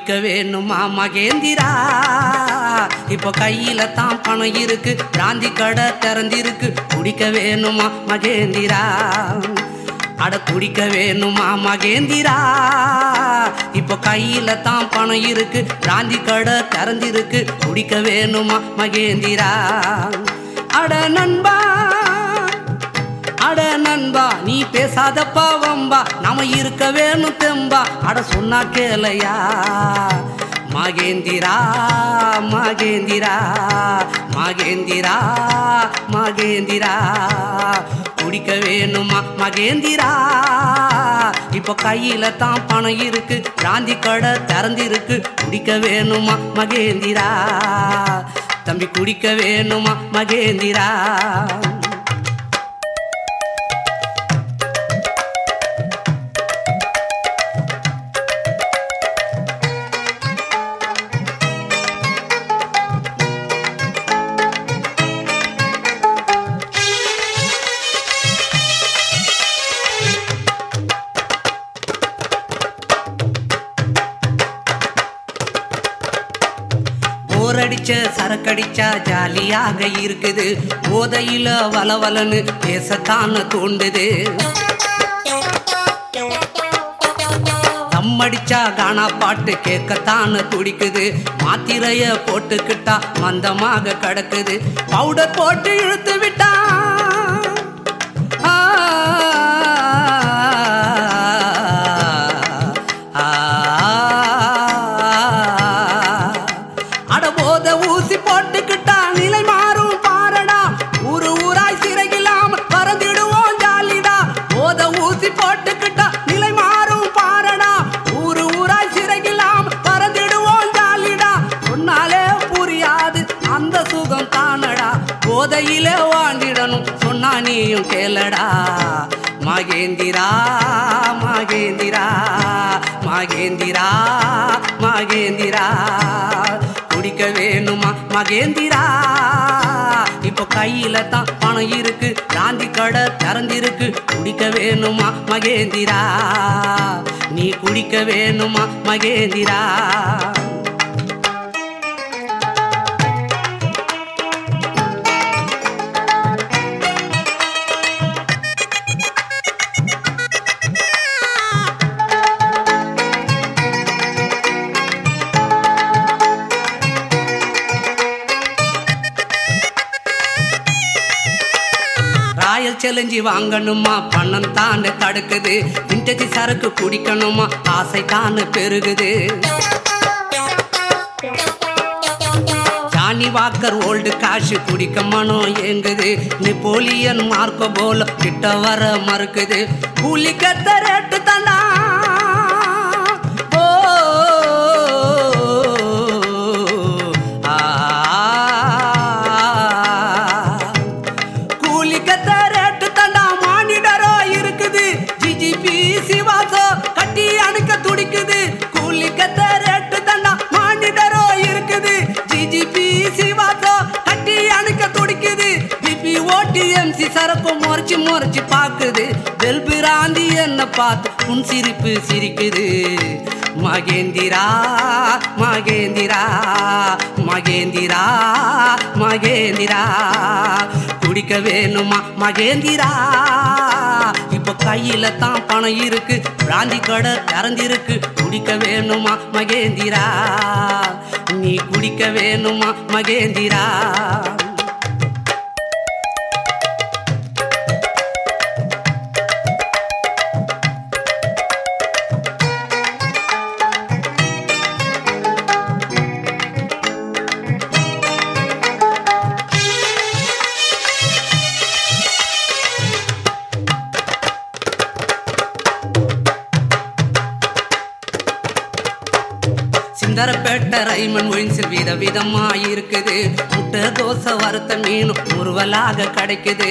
குடிக்க வேணுமா மகேந்திரா இப்போ கையில தான் பணம் இருக்கு பிராந்தி கடை திறந்திருக்கு குடிக்க வேணுமா மகேந்திரா அட குடிக்க வேணுமா மகேந்திரா இப்போ கையில தான் பணம் இருக்கு பிராந்தி கடை திறந்திருக்கு குடிக்க வேணுமா மகேந்திரா அட நண்பா அட நண்பா நீ பேசாதப்பா வம்பா நாம இருக்க வேணும் தெம்பா அட சொன்னா கேளையா மகேந்திரா மகேந்திரா மகேந்திரா மகேந்திரா குடிக்க வேணுமா மகேந்திரா இப்போ கையில தான் பணம் இருக்கு பிராந்தி கடை திறந்திருக்கு குடிக்க வேணுமா மகேந்திரா தம்பி குடிக்க வேணுமா மகேந்திரா போரடிச்ச சரக்கடிச்சா ஜாலியாக இருக்குது போதையில வளவலன்னு பேசத்தான தோண்டுது தம்மடிச்சா கானா பாட்டு கேட்கத்தான துடிக்குது மாத்திரைய போட்டுக்கிட்டா மந்தமாக கிடக்குது பவுடர் போட்டு இழுத்து விட்டா ஆ, ஆ, அட போத ஊசி போட்டுக்கிட்டா நிலை மாறும் பாரடா ஊரு ஊராய் சிறையில்லாம பறந்திடுவோம் ஜாலிடா போத ஊசி போட்டுக்கிட்டா நிலை மாறும் பாரடா ஊரு ஊராய் சிறையில்லாம பறந்திடுவோம் ஜாலிடா சொன்னாலே புரியாது அந்த சுகம் தானடா போதையிலே வாழ்ந்திடணும் சொன்னா நீயும் கேளடா மகேந்திரா மகேந்திரா மகேந்திரா மகேந்திரா குடிக்க வேணுமா மகேந்திரா இப்போ கையில தான் பணம் இருக்கு காந்தி கடை திறந்திருக்கு குடிக்க வேணுமா மகேந்திரா நீ குடிக்க வேணுமா மகேந்திரா ராயல் சேலஞ்சி வாங்கணுமா பணம் தானே தடுக்குது விண்டேஜ் சரக்கு குடிக்கணுமா ஆசை தானே பெருகுது ஜானி வாக்கர் ஓல்டு காசு குடிக்க மனம் ஏங்குது நெப்போலியன் மார்க்கோ போல கிட்ட வர மறுக்குது கூலி கத்த ரேட்டு தாண்டா ஓ, ஆ, கூலி கத்த ரேட்டு தாண்டா மானிடரோ இருக்குது ஜிஜிபி சிவாசோ கட்டி அணுக்க துடிக்குது கூலி கத்த ரேட்டு தாண்டா மானிடரோ இருக்குது ஜிஜிபி சிவாசோ கட்டி அணுக்க துடிக்குது பிபி ஓட்டி எம்சி சரப்பு முறைச்சு முறைச்சு பாக்குது வெல்பிராந்தி என்ன பார்த்து உன் சிரிப்பு சிரிக்குது மகேந்திரா மகேந்திரா மகேந்திரா மகேந்திரா குடிக்க வேணுமா மகேந்திரா இப்போ கையில தான் பணம் இருக்கு பிராந்தி கடை திறந்திருக்கு குடிக்க வேணுமா மகேந்திரா நீ குடிக்க வேணுமா மகேந்திரா சிந்தரப்பேட்டை ரைமன் ஒயின்ஸில் வித விதமா இருக்குது முட்டை தோசை வறுத்த மீனும் முறுவலாக கிடைக்குது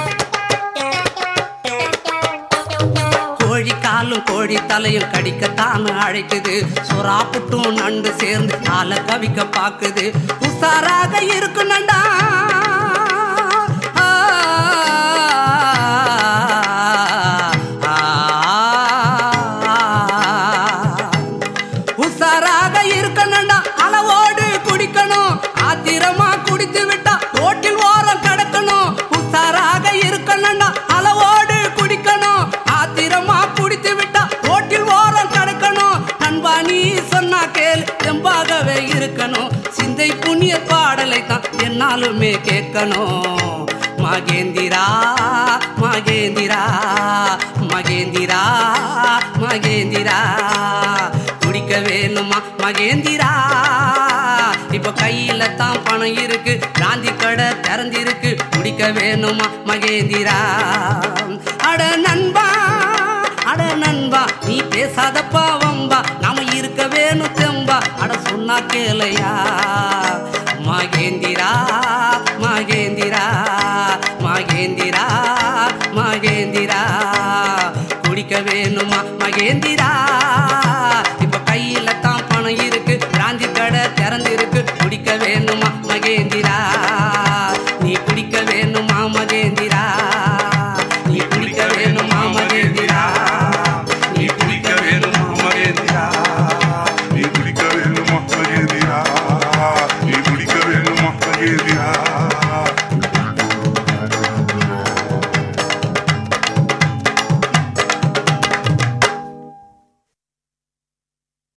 கோழி காலும் கோழி தலையும் கடிக்கத்தான் அழைக்குது சுறா புட்டும் நண்டு சேர்ந்து காலை கவிக்க பாக்குது உசாராக இருக்கு நண்டா ஆ, ஆ, ஆ, உசாராக சொன்னாலுமே கேட்கணும் மகேந்திரா மகேந்திரா மகேந்திரா மகேந்திரா குடிக்க வேணுமா மகேந்திரா இப்ப கையில தான் பணம் இருக்கு காந்தி கடை திறந்திருக்கு குடிக்க வேணுமா மகேந்திரா அட நண்பா அட நண்பா நீ பேசாதப்பா வம்பா நாம இருக்க வேணும் தெம்பா அட சொன்னா கேளையா மகேந்திரா மகேந்திரா மகேந்திரா மகேந்திரா குடிக்க வேணுமா மகேந்திரா